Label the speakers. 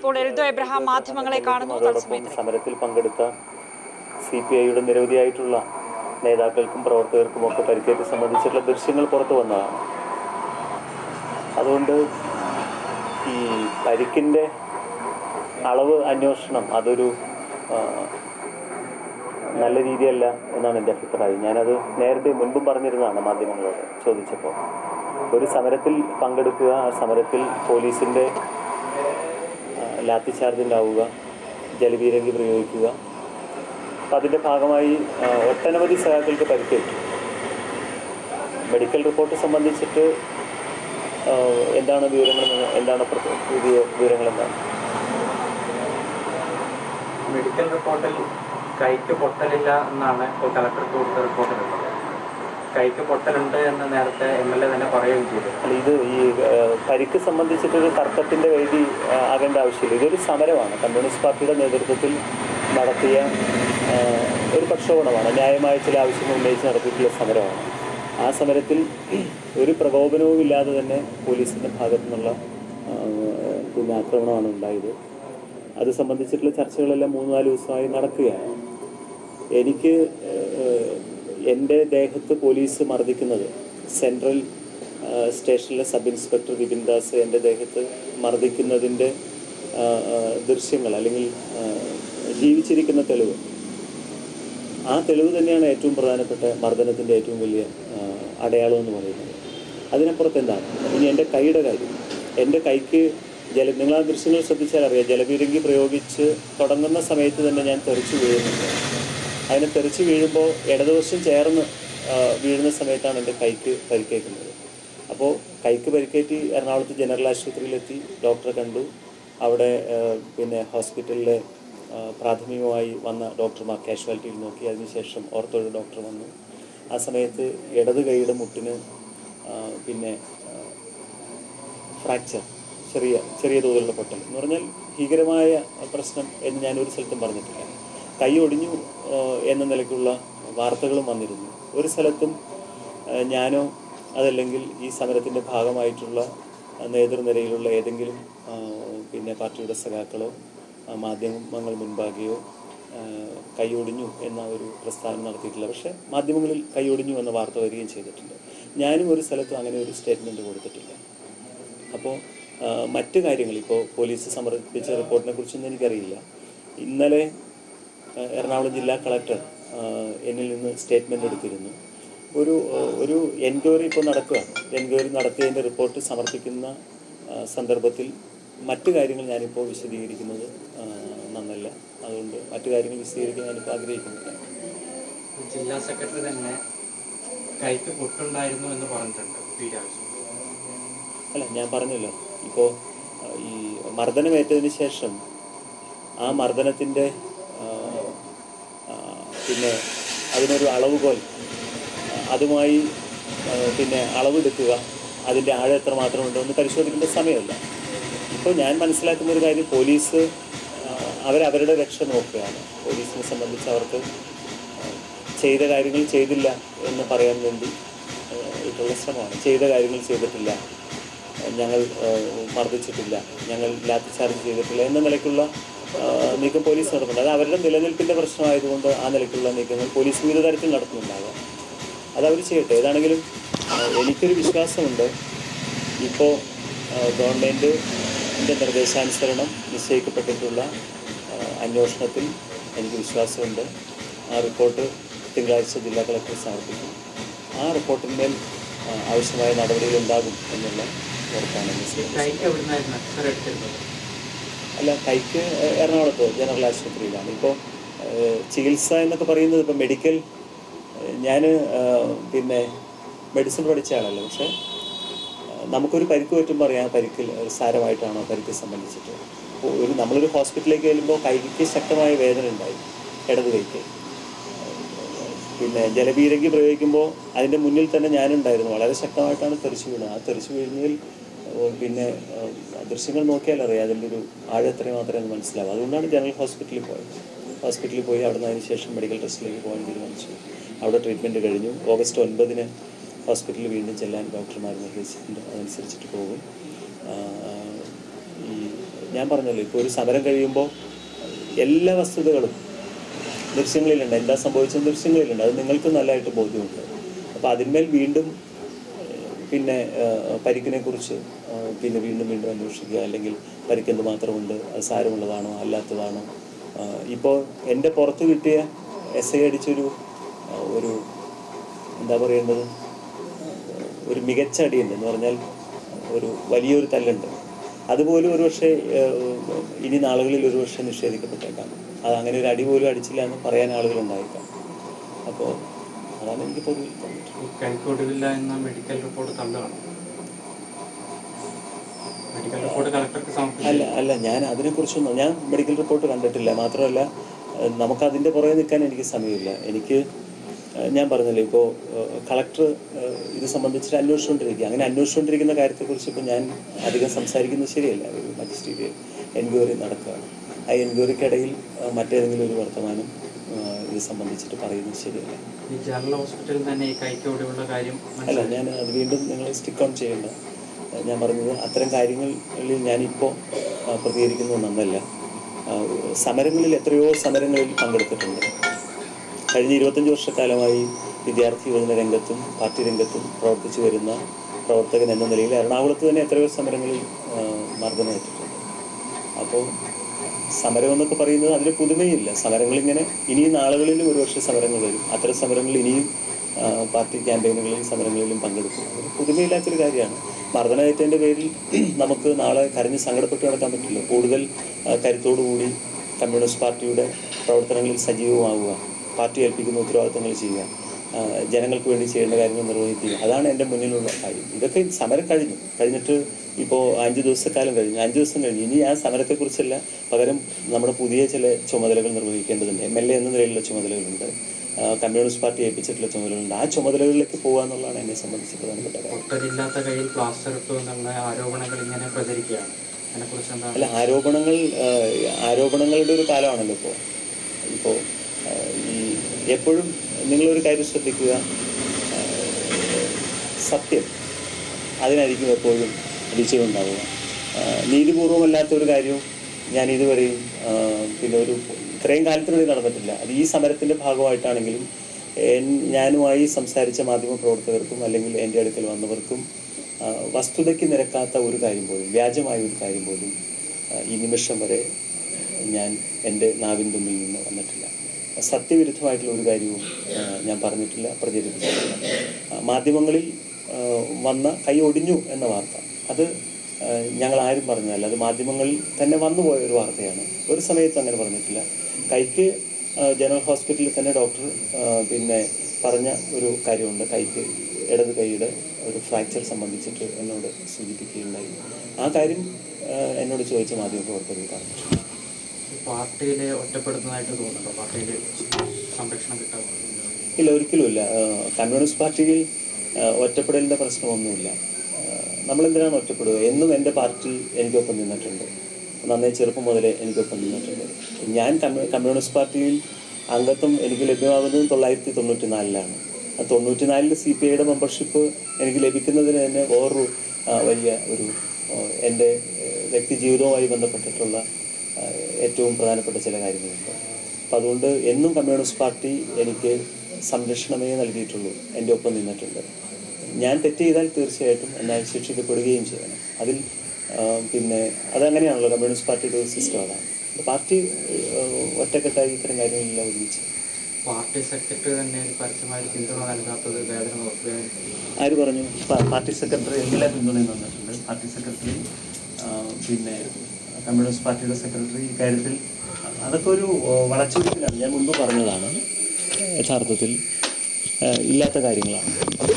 Speaker 1: ഇപ്പോൾ എൽദോ എബ്രഹാം മാധ്യമങ്ങളെ കാണുന്നു
Speaker 2: അതോടൊപ്പം
Speaker 1: തത്സമയത്തിൽ
Speaker 2: സമരത്തിൽ പങ്കെടുത്ത സി പി ഐയുടെ നിരവധിയായിട്ടുള്ള നേതാക്കൾക്കും പ്രവർത്തകർക്കും ഒക്കെ പരിക്കേറ്റ് സംബന്ധിച്ചിട്ടുള്ള ദൃശ്യങ്ങൾ പുറത്തു വന്നതാണ് അതുകൊണ്ട് ഈ പരിക്കിൻ്റെ അളവ് അന്വേഷണം അതൊരു ആ, നല്ല രീതിയല്ല എന്നാണ് എൻ്റെ അഭിപ്രായം ഞാനത് നേരത്തെ മുൻപും പറഞ്ഞിരുന്നതാണ് മാധ്യമങ്ങളോട് ചോദിച്ചപ്പോൾ ഒരു സമരത്തിൽ പങ്കെടുക്കുക ആ സമരത്തിൽ പോലീസിൻ്റെ ആ, ലാത്തി ചാർജിലാവുക ജലപീരങ്കി പ്രയോഗിക്കുക അപ്പം അതിൻ്റെ ഭാഗമായി ആ, ഒട്ടനവധി സഹാക്കൾക്ക് പരിക്കേറ്റു മെഡിക്കൽ റിപ്പോർട്ട് സംബന്ധിച്ചിട്ട് ആ, എന്താണ് വിവരങ്ങൾ എന്ന് എന്താണ് പ്ര- പുതിയ വിവരങ്ങൾ എന്താണ്
Speaker 3: മെഡിക്കൽ റിപ്പോർട്ടിൽ കൈക്ക് പൊട്ടലില്ല എന്നാണ് ഇപ്പോൾ കളക്ടർക്ക് കൊടുത്ത റിപ്പോർട്ടിലുള്ളത് കൈക്ക് പൊട്ടലുണ്ട് എന്ന് നേരത്തെ എം എൽ എ തന്നെ പറയുകയും ചെയ്തു
Speaker 2: അല്ല ഇത് ഈ ആ, പരിക്ക് സംബന്ധിച്ചിട്ടൊരു തർക്കത്തിൻ്റെ വേദി ആ, ആകേണ്ട ആവശ്യമില്ല ഇതൊരു സമരമാണ് കമ്മ്യൂണിസ്റ്റ് പാർട്ടിയുടെ നേതൃത്വത്തിൽ നടത്തിയ ആ, ഒരു പ്രക്ഷോഭണമാണ് ന്യായമായ ചില ആവശ്യങ്ങൾ ഉന്നയിച്ച് നടത്തിയിട്ടുള്ള സമരമാണ് ആ സമരത്തിൽ ഒരു പ്രകോപനവും ഇല്ലാതെ തന്നെ പോലീസിൻ്റെ ഭാഗത്തു നിന്നുള്ള ആ, പിന്നെ ആക്രമണമാണ് ഉണ്ടായത് അത് സംബന്ധിച്ചിട്ടുള്ള ചർച്ചകളെല്ലാം മൂന്ന് നാല് ദിവസമായി നടക്കുകയാണ് എനിക്ക് ഏഹ്, എൻ്റെ ദേഹത്ത് പോലീസ് മർദ്ദിക്കുന്നത് സെൻട്രൽ ഏഹ്, സ്റ്റേഷനിലെ സബ് ഇൻസ്പെക്ടർ വിപിൻ ദാസ് എൻ്റെ ദേഹത്ത് മർദ്ദിക്കുന്നതിൻ്റെ ഏഹ്, ഏഹ്, ദൃശ്യങ്ങൾ അല്ലെങ്കിൽ ഏഹ്, ജീവിച്ചിരിക്കുന്ന തെളിവ് ആ തെളിവ് തന്നെയാണ് ഏറ്റവും പ്രധാനപ്പെട്ട മർദ്ദനത്തിൻ്റെ ഏറ്റവും വലിയ ഏഹ്, അടയാളം എന്ന് പറയുന്നത് അതിനപ്പുറത്ത് എന്താണ് ഇനി എൻ്റെ കൈയുടെ കാര്യം എൻ്റെ കൈക്ക് ജല നിങ്ങൾ ആ ദൃശ്യങ്ങൾ ശ്രദ്ധിച്ചാൽ അറിയാം ജലപീരങ്കി പ്രയോഗിച്ച് തുടങ്ങുന്ന സമയത്ത് തന്നെ ഞാൻ തെറിച്ചു വീഴുന്നുണ്ട് അതിനെ തെറിച്ച് വീഴുമ്പോൾ ഇടതുവശം ചേർന്ന് ആ, വീഴുന്ന സമയത്താണ് എൻ്റെ കൈക്ക് പരിക്കേക്കുന്നത് അപ്പോൾ കൈക്ക് പരിക്കേറ്റി എറണാകുളത്ത് ജനറൽ ആശുപത്രിയിലെത്തി ഡോക്ടറെ കണ്ടു അവിടെ ആ, പിന്നെ ഹോസ്പിറ്റലിലെ ആ, പ്രാഥമികമായി വന്ന ഡോക്ടർമാർ കാഷ്വാലിറ്റിയിൽ നോക്കി അതിനുശേഷം ഓർത്തോയുടെ ഡോക്ടർ വന്നു ആ സമയത്ത് ഇടത് കൈയുടെ മുട്ടിന് ആ, പിന്നെ ആ, ഫ്രാക്ചർ ചെറിയ ചെറിയ തോതിലുള്ള പൊട്ടൽ എന്ന് പറഞ്ഞാൽ ഭീകരമായ പ്രശ്നം എന്ന് ഞാൻ ഒരു സ്ഥലത്തും പറഞ്ഞിട്ടില്ല കൈ ഒടിഞ്ഞു ആ, എന്ന നിലയ്ക്കുള്ള വാർത്തകളും വന്നിരുന്നു ഒരു സ്ഥലത്തും ആ, ഞാനോ അതല്ലെങ്കിൽ ഈ സമരത്തിൻ്റെ ഭാഗമായിട്ടുള്ള ആ, നേതൃനിരയിലുള്ള ഏതെങ്കിലും ആ, പിന്നെ പാർട്ടിയുടെ സഖാക്കളോ ആ, മാധ്യമങ്ങൾ മുൻപാകെയോ ആ, കൈയൊടിഞ്ഞു എന്ന ഒരു പ്രസ്താവന നടത്തിയിട്ടില്ല പക്ഷേ മാധ്യമങ്ങളിൽ കൈയൊടിഞ്ഞു എന്ന വാർത്ത വരികയും ചെയ്തിട്ടുണ്ട് ഞാനും ഒരു സ്ഥലത്തും അങ്ങനെ ഒരു സ്റ്റേറ്റ്മെൻറ്റ് കൊടുത്തിട്ടില്ല അപ്പോൾ മറ്റു കാര്യങ്ങൾ ഇപ്പോൾ പോലീസ് സമർപ്പിച്ച റിപ്പോർട്ടിനെ കുറിച്ചൊന്നും എനിക്കറിയില്ല ഇന്നലെ ആ, എറണാകുളം ജില്ലാ കളക്ടർ ആ, എന്നിൽ നിന്ന് സ്റ്റേറ്റ്മെൻ്റ് എടുത്തിരുന്നു ഒരു ആ, ഒരു എൻക്വയറി ഇപ്പോൾ നടക്കുകയാണ് എൻക്വയറി നടത്തിയതിൻ്റെ റിപ്പോർട്ട് സമർപ്പിക്കുന്ന ആ, സന്ദർഭത്തിൽ മറ്റു കാര്യങ്ങൾ ഞാനിപ്പോൾ വിശദീകരിക്കുന്നത് ആ, നന്നല്ല അതുകൊണ്ട് മറ്റു കാര്യങ്ങൾ വിശദീകരിക്കാൻ ഞാനിപ്പോൾ ആഗ്രഹിക്കുന്നില്ല
Speaker 3: ജില്ലാ സെക്രട്ടറി തന്നെ കൈക്ക് പൊട്ടുണ്ടായിരുന്നു എന്ന് പറഞ്ഞിട്ടുണ്ട് പി രാജു
Speaker 2: അല്ല ഞാൻ പറഞ്ഞല്ലോ ഇപ്പോൾ ഈ മർദ്ദനമേറ്റതിന് ശേഷം ആ മർദ്ദനത്തിൻ്റെ ആ, ആ, പിന്നെ അതിനൊരു അളവുകോൽ ആ, അതുമായി ആ, പിന്നെ അളവെടുക്കുക അതിൻ്റെ ആഴം എത്ര മാത്രമുണ്ടോ എന്ന് പരിശോധിക്കേണ്ട സമയമല്ല ഇപ്പോൾ ഞാൻ മനസ്സിലാക്കുന്ന ഒരു കാര്യം പോലീസ് ആ, അവരവരുടെ രക്ഷ നോക്കുകയാണ് പോലീസിനെ സംബന്ധിച്ച് അവർക്ക് ആ, ചെയ്ത കാര്യങ്ങൾ ചെയ്തില്ല എന്ന് പറയാൻ വേണ്ടി ആ, ഇട്ടുള്ള ശ്രമമാണ് ചെയ്ത കാര്യങ്ങൾ ചെയ്തിട്ടില്ല ഞങ്ങൾ ആ, മർദ്ദിച്ചിട്ടില്ല ഞങ്ങൾ ലാത്തി ചാർജ് ചെയ്തിട്ടില്ല എന്ന നിലയ്ക്കുള്ള ആ, നീക്കം പോലീസ് നടത്തുന്നുണ്ട് അത് അവരുടെ നിലനിൽപ്പിൻ്റെ പ്രശ്നമായതുകൊണ്ട് ആ നിലയ്ക്കുള്ള നീക്കങ്ങൾ പോലീസ് വിവിധ തരത്തിൽ നടത്തുന്നുണ്ടാകാം അത് അവർ ചെയ്യട്ടെ ഏതാണെങ്കിലും ആ, എനിക്കൊരു വിശ്വാസമുണ്ട് ഇപ്പോൾ ഗവൺമെൻറ്റിൻ്റെ നിർദ്ദേശാനുസരണം നിശ്ചയിക്കപ്പെട്ടിട്ടുള്ള ആ, അന്വേഷണത്തിൽ എനിക്ക് വിശ്വാസമുണ്ട് ആ റിപ്പോർട്ട് തിങ്കളാഴ്ച ജില്ലാ കളക്ടർ സമർപ്പിക്കും ആ റിപ്പോർട്ടിന്മേൽ ആ, ആവശ്യമായ നടപടികൾ ഉണ്ടാകും എന്നുള്ള ഉറപ്പാണ് എന്നെ സംബന്ധിച്ച്.
Speaker 3: കൈക്ക് എവിടുന്നായിരുന്നു എക്സ്റേ എടുത്തിരുന്നത്
Speaker 2: അല്ല കൈക്ക് എറണാകുളത്ത് ജനറൽ ആശുപത്രിയിലാണ് ഇപ്പോൾ ചികിത്സ എന്നൊക്കെ പറയുന്നത് ഇപ്പോൾ മെഡിക്കൽ ഞാൻ പിന്നെ മെഡിസിൻ പഠിച്ച ആളല്ല പക്ഷേ ആ, നമുക്കൊരു പരിക്ക് പറ്റുമ്പോൾ അറിയാം ആ പരിക്കിൽ ഒരു സാരമായിട്ടാണോ പരിക്ക് സംബന്ധിച്ചിട്ട് ഇപ്പോൾ ഒരു നമ്മളൊരു ഹോസ്പിറ്റലിലേക്ക് ചെല്ലുമ്പോൾ കൈക്ക് ശക്തമായ വേദന ഉണ്ടായി ഇടത് കൈക്ക് പിന്നെ ജലപീരങ്കി പ്രയോഗിക്കുമ്പോൾ അതിൻ്റെ മുന്നിൽ തന്നെ ഞാനുണ്ടായിരുന്നു വളരെ ശക്തമായിട്ടാണ് തെറിച്ചു വീണത് ആ തെറിച്ചു വീഴുന്നതിൽ ഏഹ് പിന്നെ ഏഹ് ദൃശ്യങ്ങൾ നോക്കിയാൽ അറിയാം അതിൻ്റെ ഒരു ആഴം എത്രയും മാത്രമേ അത് മനസ്സിലാവും അതുകൊണ്ടാണ് ജനറൽ ഹോസ്പിറ്റലിൽ പോയത് ഹോസ്പിറ്റലിൽ പോയി അവിടെ നിന്ന് അതിന് ശേഷം മെഡിക്കൽ ടെസ്റ്റിലേക്ക് പോകാൻ തീരുമാനിച്ചു അവിടെ ട്രീറ്റ്മെൻറ്റ് കഴിഞ്ഞു ഓഗസ്റ്റ് ഒൻപതിന് ഹോസ്പിറ്റലിൽ വീണ്ടും ചെല്ലാൻ ഡോക്ടർമാർ നിർദ്ദേശിച്ചിട്ടുണ്ട് അതനുസരിച്ചിട്ട് പോകും ആഹ് ഈ ഞാൻ പറഞ്ഞല്ലോ ഇപ്പോൾ ഒരു സമരം കഴിയുമ്പോൾ എല്ലാ വസ്തുതകളും ദൃശ്യങ്ങളിലുണ്ട് എന്താ സംഭവിച്ചത് ദൃശ്യങ്ങളിലുണ്ട് അത് നിങ്ങൾക്ക് നല്ലതായിട്ട് ബോധ്യമുണ്ട് അപ്പോൾ അതിന്മേൽ വീണ്ടും ഏഹ്, പിന്നെ ഏഹ്, പരിക്കിനെ കുറിച്ച് ഏഹ്, പിന്നെ വീണ്ടും വീണ്ടും അന്വേഷിക്കുക അല്ലെങ്കിൽ പരിക്ക് എന്ത് മാത്രമുണ്ട് അത് സാരമുള്ളതാണോ അല്ലാത്തതാണോ ഏഹ്, ഇപ്പോൾ എൻ്റെ പുറത്ത് കിട്ടിയ എസ് ഐ അടിച്ചൊരു ഏഹ്, ഒരു എന്താ പറയേണ്ടത് ഒരു മികച്ച അടിയുണ്ട് എന്ന് പറഞ്ഞാൽ ഒരു വലിയൊരു തല്ലുണ്ട് അതുപോലും ഒരുപക്ഷെ ഏഹ്, ഇനി നാളുകളിൽ ഒരുപക്ഷെ നിഷേധിക്കപ്പെട്ടേക്കാം അത് അങ്ങനെ ഒരു അടി പോലും അടിച്ചില്ല എന്ന് പറയാൻ ആളുകളുണ്ടായേക്കാം അപ്പോൾ അതാണ് എനിക്ക് പൊതുവിൽ തോന്നിയിട്ടുള്ളത്
Speaker 3: ഈ കൈക്കൊടുവില്ല എന്ന മെഡിക്കൽ റിപ്പോർട്ട് തള്ളുകയാണ് മെഡിക്കൽ റിപ്പോർട്ട് കളക്ടർക്ക് സമർപ്പിച്ചു
Speaker 2: അല്ല അല്ല ഞാൻ അതിനെക്കുറിച്ചൊന്നും ഞാൻ മെഡിക്കൽ റിപ്പോർട്ട് കണ്ടിട്ടില്ല മാത്രമല്ല ഏഹ്, നമുക്കതിൻ്റെ പുറകെ നിൽക്കാൻ എനിക്ക് സമയമില്ല എനിക്ക് ഏഹ്, ഞാൻ പറഞ്ഞല്ലോ ഇപ്പോൾ കളക്ടർ ഇത് സംബന്ധിച്ചിട്ട് അന്വേഷിച്ചുകൊണ്ടിരിക്കുക അങ്ങനെ അന്വേഷിച്ചുകൊണ്ടിരിക്കുന്ന കാര്യത്തെക്കുറിച്ച് ഇപ്പോൾ ഞാൻ അധികം സംസാരിക്കുന്നത് ശരിയല്ല ഒരു മജിസ്ട്രേറ്റ് എൻക്വയറി നടക്കുകയാണ് ആ എൻക്വയറിക്കിടയിൽ ഏഹ്, മറ്റേതെങ്കിലും ഒരു വർത്തമാനം ഏഹ്, ഇത് സംബന്ധിച്ചിട്ട് പറയുന്നത് ശരിയല്ല
Speaker 3: ഈ ജനറൽ ഹോസ്പിറ്റലിൽ തന്നെ ഈ കൈക്കൊടിവുള്ള കാര്യം
Speaker 2: അല്ല ഞാൻ അത് വീണ്ടും നിങ്ങൾ സ്റ്റിക്ക് ഓൺ ചെയ്യേണ്ട ഏഹ് ഞാൻ പറഞ്ഞത് അത്തരം കാര്യങ്ങളിൽ ഞാനിപ്പോൾ ആ, പ്രതികരിക്കുന്നത് നന്നല്ല ആ, സമരങ്ങളിൽ എത്രയോ സമരങ്ങളിൽ പങ്കെടുത്തിട്ടുണ്ട് കഴിഞ്ഞ ഇരുപത്തഞ്ച് വർഷക്കാലമായി വിദ്യാർത്ഥി യുവജന രംഗത്തും പാർട്ടി രംഗത്തും പ്രവർത്തിച്ചു വരുന്ന പ്രവർത്തകൻ എന്ന നിലയിൽ എറണാകുളത്ത് തന്നെ എത്രയോ സമരങ്ങളിൽ ആ, മർദ്ദനമേറ്റിട്ടുണ്ട് അപ്പോൾ സമരം എന്നൊക്കെ പറയുന്നത് അതിൽ പുതുമയില്ല സമരങ്ങൾ ഇങ്ങനെ ഇനിയും നാളുകളിലും ഒരുപക്ഷെ സമരങ്ങൾ വരും അത്തരം സമരങ്ങൾ ഇനിയും ആ, പാർട്ടി ക്യാമ്പയിനുകളിലും സമരങ്ങളിലും പങ്കെടുക്കും അതിൽ പുതുമയില്ലാത്തൊരു കാര്യമാണ് മർദ്ദനമേറ്റതിൻ്റെ പേരിൽ നമുക്ക് നാളെ കരഞ്ഞ് സങ്കടപ്പെട്ട് നടക്കാൻ പറ്റില്ല കൂടുതൽ ആ, കരുത്തോടുകൂടി കമ്മ്യൂണിസ്റ്റ് പാർട്ടിയുടെ പ്രവർത്തനങ്ങളിൽ സജീവമാവുക പാർട്ടി ഏൽപ്പിക്കുന്ന ഉത്തരവാദിത്തങ്ങൾ ചെയ്യുക ആ, ജനങ്ങൾക്ക് വേണ്ടി ചെയ്യേണ്ട കാര്യങ്ങൾ നിർവഹിക്കുക അതാണ് എൻ്റെ മുന്നിലുള്ള കാര്യം ഇതൊക്കെ സമരം കഴിഞ്ഞു കഴിഞ്ഞിട്ട് ഇപ്പോൾ അഞ്ച് ദിവസക്കാലം കഴിഞ്ഞു അഞ്ച് ദിവസം കഴിഞ്ഞു ഇനി ആ സമരത്തെക്കുറിച്ചല്ല പകരം നമ്മുടെ പുതിയ ചില ചുമതലകൾ നിർവഹിക്കേണ്ടതുണ്ട് എം എൽ എ എന്ന നിലയിലുള്ള ചുമതലകളുണ്ട് ആ, കമ്മ്യൂണിസ്റ്റ് പാർട്ടി ഏൽപ്പിച്ചിട്ടുള്ള ചുമതലകളുണ്ട് ആ ചുമതലകളിലേക്ക് പോകുക എന്നുള്ളതാണ് എന്നെ സംബന്ധിച്ച് പ്രധാനപ്പെട്ട കാര്യം
Speaker 3: പൊട്ടലില്ലാത്ത കയ്യിൽ പ്ലാസ്റ്റർ ഇട്ടു എന്നുള്ള ആരോപണങ്ങൾ ഇങ്ങനെ പ്രചരിക്കുകയാണ് അതിനെക്കുറിച്ച് എന്താണ്
Speaker 2: അല്ല ആരോപണങ്ങൾ ആ, ആരോപണങ്ങളുടെ ഒരു കാലമാണല്ലോ ഇപ്പോൾ ഇപ്പോൾ ആ, ഈ എപ്പോഴും നിങ്ങളൊരു കാര്യം ശ്രദ്ധിക്കുക ആ, സത്യം അതിനായിരിക്കും എപ്പോഴും വിജയം ഉണ്ടാവുക ആ, നീതിപൂർവമല്ലാത്ത ഒരു കാര്യവും ഞാൻ ഇതുവരെയും ആ, പിന്നെ ഒരു ഇത്രയും കാലത്തിനുള്ളിൽ നടന്നിട്ടില്ല അത് ഈ സമരത്തിൻ്റെ ഭാഗമായിട്ടാണെങ്കിലും എൻ- ഞാനുമായി സംസാരിച്ച മാധ്യമ പ്രവർത്തകർക്കും അല്ലെങ്കിൽ എൻ്റെ അടുക്കൽ വന്നവർക്കും ആ, വസ്തുതയ്ക്ക് നിരക്കാത്ത ഒരു കാര്യം പോലും വ്യാജമായ ഒരു കാര്യം പോലും ആ, ഈ നിമിഷം വരെ ഞാൻ എൻ്റെ നാവിൻ തുമ്പിൽ നിന്ന് വന്നിട്ടില്ല സത്യവിരുദ്ധമായിട്ടുള്ള ഒരു കാര്യവും ആ, ഞാൻ പറഞ്ഞിട്ടില്ല പ്രചരിപ്പിച്ചിട്ടില്ല ആ, മാധ്യമങ്ങളിൽ ആ, വന്ന കൈ ഒടിഞ്ഞു എന്ന വാർത്ത അത് ആ, ഞങ്ങൾ ആരും പറഞ്ഞതല്ല അത് മാധ്യമങ്ങളിൽ തന്നെ വന്നുപോയ ഒരു വാർത്തയാണ് ഒരു സമയത്ത് അങ്ങനെ പറഞ്ഞിട്ടില്ല കൈക്ക് ആ, ജനറൽ ഹോസ്പിറ്റലിൽ തന്നെ ഡോക്ടർ ആ, പിന്നെ പറഞ്ഞ ഒരു കാര്യമുണ്ട് കൈക്ക് ഇടത് കൈയുടെ ഒരു ഫ്രാക്ചർ സംബന്ധിച്ചിട്ട് എന്നോട് സൂചിപ്പിക്കുകയുണ്ടായി ആ കാര്യം ആ, എന്നോട് ചോദിച്ച മാധ്യമ പ്രവർത്തകർ പറഞ്ഞു
Speaker 3: ഈ പാർട്ടിയിലെ ഒറ്റപ്പെടുന്നതായിട്ട് തോന്നുന്നുണ്ടോ പാർട്ടിയിൽ സംരക്ഷണം കിട്ടാൻ
Speaker 2: ഇല്ല ഒരിക്കലുമില്ല ആ, കമ്മ്യൂണിസ്റ്റ് പാർട്ടിയിൽ ആ, ഒറ്റപ്പെടലിൻ്റെ പ്രശ്നമൊന്നുമില്ല ആ, നമ്മളെന്തിനാണ് ഒറ്റപ്പെടുക എന്നും എൻ്റെ പാർട്ടി എനിക്കൊപ്പം നിന്നിട്ടുണ്ട് നന്നേ ചെറുപ്പം മുതലേ എനിക്കൊപ്പം നിന്നിട്ടുണ്ട് ഞാൻ കമ്മ്യൂ കമ്മ്യൂണിസ്റ്റ് പാർട്ടിയിൽ അംഗത്വം എനിക്ക് ലഭ്യമാകുന്നത് തൊള്ളായിരത്തി തൊണ്ണൂറ്റി നാലിലാണ് ആ തൊണ്ണൂറ്റി നാലിൽ സി പി ഐയുടെ മെമ്പർഷിപ്പ് എനിക്ക് ലഭിക്കുന്നതിന് തന്നെ വേറൊരു ആ, വലിയ ഒരു ആ, എൻ്റെ ഏഹ്, വ്യക്തി ജീവിതവുമായി ബന്ധപ്പെട്ടിട്ടുള്ള ആ, ഏറ്റവും പ്രധാനപ്പെട്ട ചില കാര്യങ്ങളുണ്ട് അപ്പം അതുകൊണ്ട് എന്നും കമ്മ്യൂണിസ്റ്റ് പാർട്ടി എനിക്ക് സംരക്ഷണമേ നൽകിയിട്ടുള്ളൂ എൻ്റെ ഒപ്പം നിന്നിട്ടുണ്ട് ഞാൻ തെറ്റ് ചെയ്താൽ തീർച്ചയായിട്ടും എന്നാൽ ശിക്ഷിക്കപ്പെടുകയും ചെയ്യണം അതിൽ ആ, പിന്നെ അതങ്ങനെയാണല്ലോ കമ്മ്യൂണിസ്റ്റ് പാർട്ടിയുടെ ഒരു സിസ്റ്റം അതാണ് പാർട്ടി ആ, ഒറ്റക്കെട്ടായി ഇത്തരം കാര്യങ്ങളെല്ലാം ഒരുമിച്ച്
Speaker 3: പാർട്ടി സെക്രട്ടറി തന്നെ ഒരു പരസ്യമായി പിന്തുണ നൽകാത്തത് വേദന വേദന
Speaker 2: ആര് പറഞ്ഞു പ- പാർട്ടി സെക്രട്ടറി എല്ലാ പിന്തുണയും തന്നിട്ടുണ്ട് പാർട്ടി സെക്രട്ടറി ആ, പിന്നെ കമ്മ്യൂണിസ്റ്റ് പാർട്ടിയുടെ സെക്രട്ടറി ഇക്കാര്യത്തിൽ അതൊക്കെ ഒരു ഓ, വളച്ചൊടിക്കലാണ് ഞാൻ മുൻപ് പറഞ്ഞതാണ് യഥാർത്ഥത്തിൽ ആ, ഇല്ലാത്ത കാര്യങ്ങളാണ്